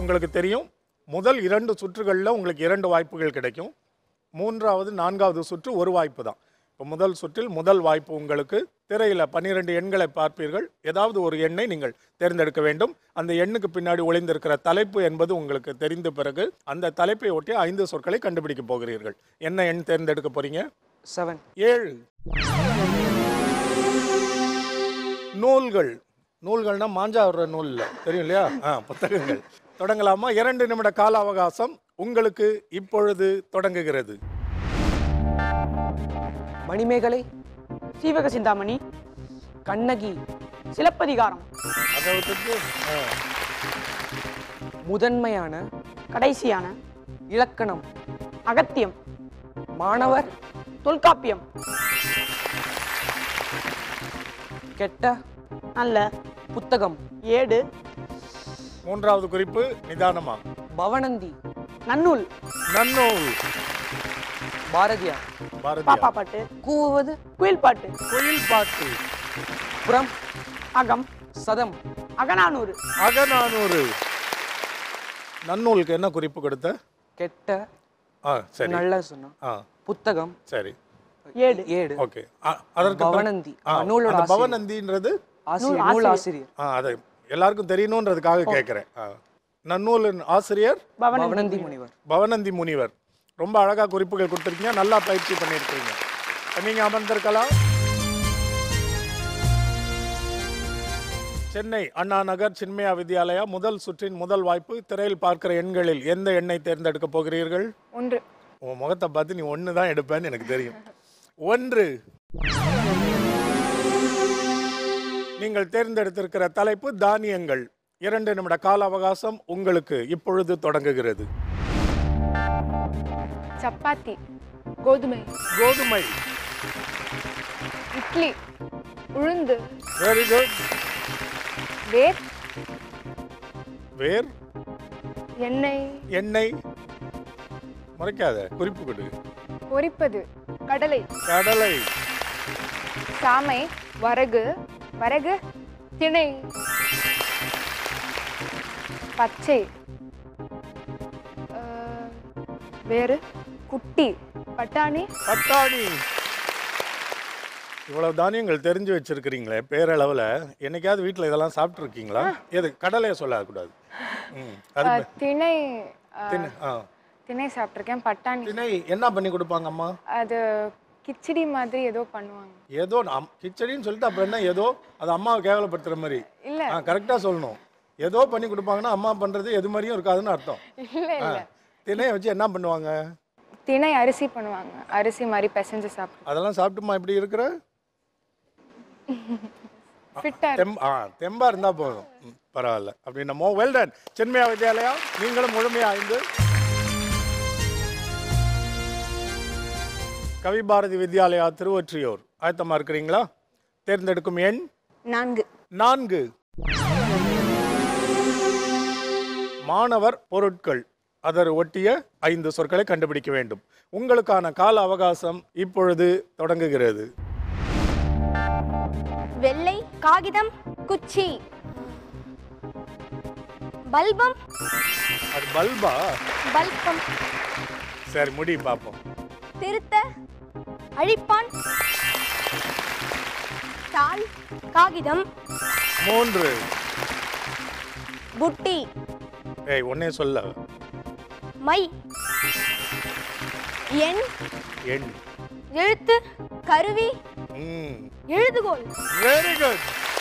உங்களுக்கு தெரியும் முதல் இரண்டு சுற்றுகளில் உங்களுக்கு இரண்டு வாய்ப்புகள் கிடைக்கும் மூன்றாவது நான்காவது சுற்று ஒரு வாய்ப்பு தான் இப்போ முதல் சுற்றில் முதல் வாய்ப்பு உங்களுக்கு திரையில் பன்னிரெண்டு எண்களை பார்ப்பீர்கள் ஏதாவது ஒரு எண்ணை நீங்கள் தேர்ந்தெடுக்க வேண்டும் அந்த எண்ணுக்கு பின்னாடி ஒளிந்திருக்கிற தலைப்பு என்பது உங்களுக்கு தெரிந்த பிறகு அந்த தலைப்பை ஒட்டி ஐந்து சொற்களை கண்டுபிடிக்க போகிறீர்கள் என்ன எண் தேர்ந்தெடுக்க போறீங்க செவன் ஏழு நூல்கள் நூல்கள்னா மாஞ்சா வர்ற நூல் இல்லை தெரியும் இல்லையா ஆ புத்தகங்கள் தொடங்கலாமா இரண்டு நிமிட கால அவகாசம் உங்களுக்கு இப்பொழுது தொடங்குகிறது மணிமேகலை சீவக சிந்தாமணி கண்ணகி சிலப்பதிகாரம் அதை விட்டுட்டு ஆ, முதன்மையான கடைசியான இலக்கணம் அகத்தியம் மாணவர் தொல்காப்பியம் கெட்ட நல்ல புத்தகம் ஏடு மூன்றாவது குறிப்பு நிதானமா பவனந்தி நன்னூல் நன்னூல் பாரதியார் பாப்பா பாரதியார் பாட்டு கூவுவது குயில் பாட்டு குயில் பாட்டு புறம் அகம் சதம் அகநானூறு அகநானூறு நன்னூலுக்கு என்ன குறிப்பு கொடுத்த கெட்ட ஆ சரி நல்ல சொன்னா ஆ புத்தகம் சரி ஏடு ஏடு ஓகே அதற்கு பிறகு- பவனந்தி ஆ, நூலோட அந்த ஆசிரியர். பவனந்தின்றது ஆசிரியர் நூல் ஆசிரியர் ஆ அதை எல்லாருக்கும் தெரியணுன்றதுக்காக கேட்குறேன் நன்னூலின் ஆசிரியர் பவனந்தி முனிவர் பவனந்தி முனிவர் ரொம்ப அழகா குறிப்புகள் கொடுத்துருக்கீங்க நல்லா பயிற்சி பண்ணியிருக்கீங்க நீங்க அமர்ந்திருக்கலாம் சென்னை அண்ணா நகர் சின்மயா வித்யாலயா முதல் சுற்றின் முதல் வாய்ப்பு திரையில் பார்க்கிற எண்களில் எந்த எண்ணை தேர்ந்தெடுக்க போகிறீர்கள் ஒன்று உன் முகத்தை பார்த்து நீ ஒன்று தான் எடுப்பேன்னு எனக்கு தெரியும் ஒன்று நீங்கள் தேர்ந்தெடுத்திருக்கிற தலைப்பு தானியங்கள் இரண்டு நிமிட கால அவகாசம் உங்களுக்கு இப்பொழுது தொடங்குகிறது சப்பாத்தி கோதுமை கோதுமை இட்லி உளுந்து வெரி குட் வேர் வேர் எண்ணெய் எண்ணெய் மறைக்காத குறிப்பு கொடு பொரிப்பது கடலை கடலை சாமை வரகு வரகு திணை பச்சை அஹ், வேறு குட்டி பட்டாணி பட்டாணி இவ்வளவு தானியங்கள் தெரிஞ்சு வச்சிருக்கிறீங்களே பேரளவில் என்னைக்காவது வீட்டில் இதெல்லாம் சாப்பிட்ருக்கீங்களா எது கடலையை சொல்லக்கூடாது ம் அது அஹ், திணை அஹ், திணை ஆ திணை சாப்பிட்ருக்கேன் பட்டாணி திணை என்ன பண்ணி கொடுப்பாங்க அம்மா அது கிச்சடி மாதிரி ஏதோ பண்ணுவாங்க ஏதோ அம் கிச்சடின்னு சொல்லிட்டு அப்புறம் என்ன ஏதோ அது அம்மாவை கேவலப்படுத்துற மாதிரி இல்ல ஆ கரெக்டாக சொல்லணும் ஏதோ பண்ணி கொடுப்பாங்கன்னா அம்மா பண்ணுறது எது மாதிரியும் இருக்காதுன்னு அர்த்தம் இல்ல ஆ இல்ல திணையை வச்சு என்ன பண்ணுவாங்க திணை அரிசி பண்ணுவாங்க அரிசி மாதிரி பிசைஞ்சு சாப்பிடு அதெல்லாம் சாப்பிட்டுமா இப்படி இருக்கிற ஃபிட்டா தெம் ஆ தெம்பா இருந்தா போதும் ம், பரவாயில்ல அப்படின்னமோ வெல் டன் சென்மையா வித்யாலயா நீங்களும் முழுமையா ஐந்து கவி பாரதி வித்யாலயா திருவொற்றியூர் ஆயத்தமா இருக்கிறீங்களா தேர்ந்தெடுக்கும் எண் நான்கு நான்கு மாணவர் பொருட்கள் அதர் ஒட்டிய ஐந்து சொற்களை கண்டுபிடிக்க வேண்டும் உங்களுக்கான கால அவகாசம் இப்பொழுது தொடங்குகிறது வெள்ளை காகிதம் குச்சி பல்பம் அது பல்பா பல்பம் சரி முடி பார்ப்போம் திருத்த அழிப்பான் தாள் காகிதம் மூன்று புட்டி ஏய் ஒன்னே சொல்ல மை எண் எண் எழுத்து கருவி ம் எழுதுகோல் வெரி குட்